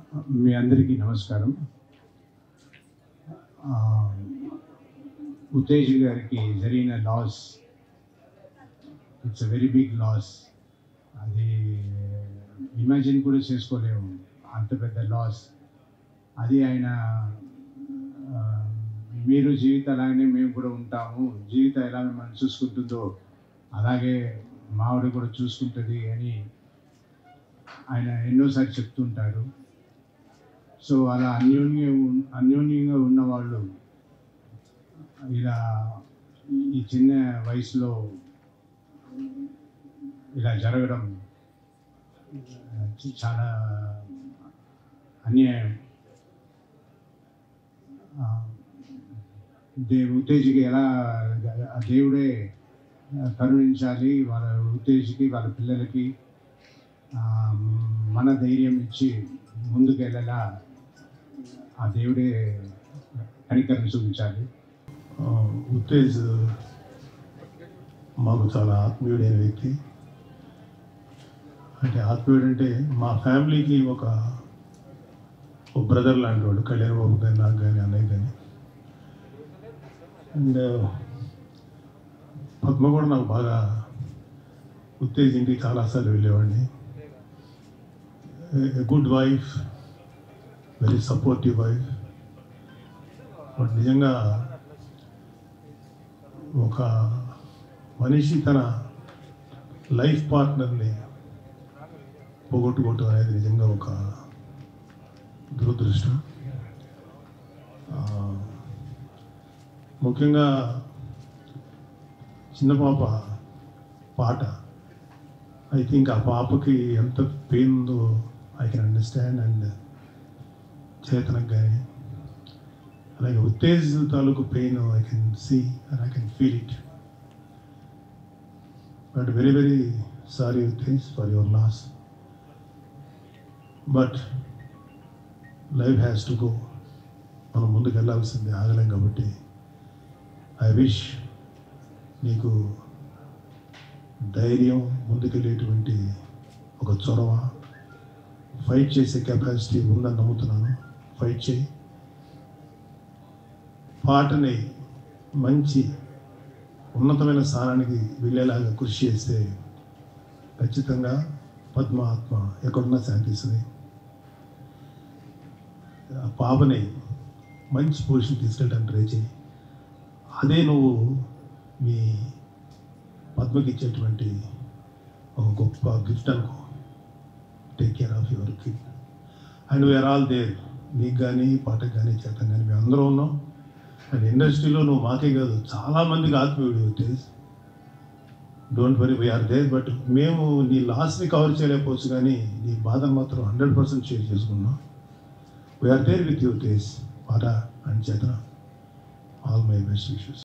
మీ అందరికీ నమస్కారం ఆ, ఉత్తేజ్ గారికి జరిగిన loss it's a very big loss అది ఇమాజిన్ కూడా చేసుకోలేము అంత పెద్ద లాస్ అది ఆయన ఆ, మీరు జీవితం అలాగనే మేము కూడా ఉంటాము జీవితం ఎలా మిమ్మల్ని చూసుకుంటుందో అలాగే మావిడ కూడా చూసుకుంటుంది అని ఆయన ఎన్నోసార్లు చెప్తుంటారు సో అలా అన్యోన్యం అన్యోన్యంగా ఉన్నవాళ్ళు ఇలా ఈ చిన్న వయసులో ఇలా జరగడం ఆ, చాలా అన్యాయం ఆ, దే ఉత్తేజికి ఎలా ఆ దేవుడే కరుణించాలి వాళ్ళ ఉత్తేజికి వాళ్ళ పిల్లలకి ఆ, మన ధైర్యం ఇచ్చి ముందుకు వెళ్ళేలా ఆ దేవుడే కనికరం చూపించాలి ఆ, ఉత్తేజ్ మాకు చాలా ఆత్మీయుడైన వ్యక్తి అంటే ఆత్మీయుడు అంటే మా ఫ్యామిలీకి ఒక ఒక బ్రదర్ లాంటి వాడు కళ్యాణ్ బాబు కానీ నాకు కానీ అన్నయ్య కానీ అండ్ పద్మ కూడా నాకు బాగా ఉత్తేజ్ ఇంటికి చాలాసార్లు వెళ్ళేవాడిని good wife very supportive wife but నిజంగా ఒక మనిషి తన లైఫ్ పార్ట్నర్ని పోగొట్టుకోవటం అనేది నిజంగా ఒక దురదృష్టం ఆ, ముఖ్యంగా చిన్న పాప పాట ఐ థింక్ ఆ పాపకి ఎంత పెయిన్ ఉందో ఐ కెన్ అండర్స్టాండ్ అండ్ చేతనకు కానీ అలాగే ఉత్తేజ్ తాలూకు pain I can see and I can feel it but very very sorry Uttej for your loss but life has to go మనం ముందుకు వెళ్ళాల్సింది ఆగలేం కాబట్టి ఐ విష్ నీకు ధైర్యం ముందుకెళ్ళేటువంటి ఒక చొరవ ఫైట్ చేసే కెపాసిటీ ఉందని నమ్ముతున్నాను ఫైట్ చేయి పాటని మంచి ఉన్నతమైన స్థానానికి వెళ్ళేలాగా కృషి చేస్తే ఖచ్చితంగా పద్మ ఆత్మ ఎక్కడున్నా శాంతిస్తుంది ఆ పాపని మంచి పొజిషన్ తీసుకెళ్ళడానికి ట్రై చేయి అదే నువ్వు మీ పద్మకి ఇచ్చేటువంటి ఒక గొప్ప గిఫ్ట్ అనుకో take care of your kid and we're all there నీకు కానీ పాటకు కానీ చేతం కానీ మేము అందరూ ఉన్నాం అండ్ ఇండస్ట్రీలో నువ్వు మాకే కాదు చాలా మందికి ఆత్మీయుడు Uttej don't worry we're there but మేము నీ లాస్ని కవర్ చేయలేకపోవచ్చు కానీ నీ బాధను మాత్రం హండ్రెడ్ పర్సెంట్ షేర్ చేసుకున్నాం we're there with you Uttej పాట అండ్ చేతన ఆల్ మై బెస్ట్ విషెస్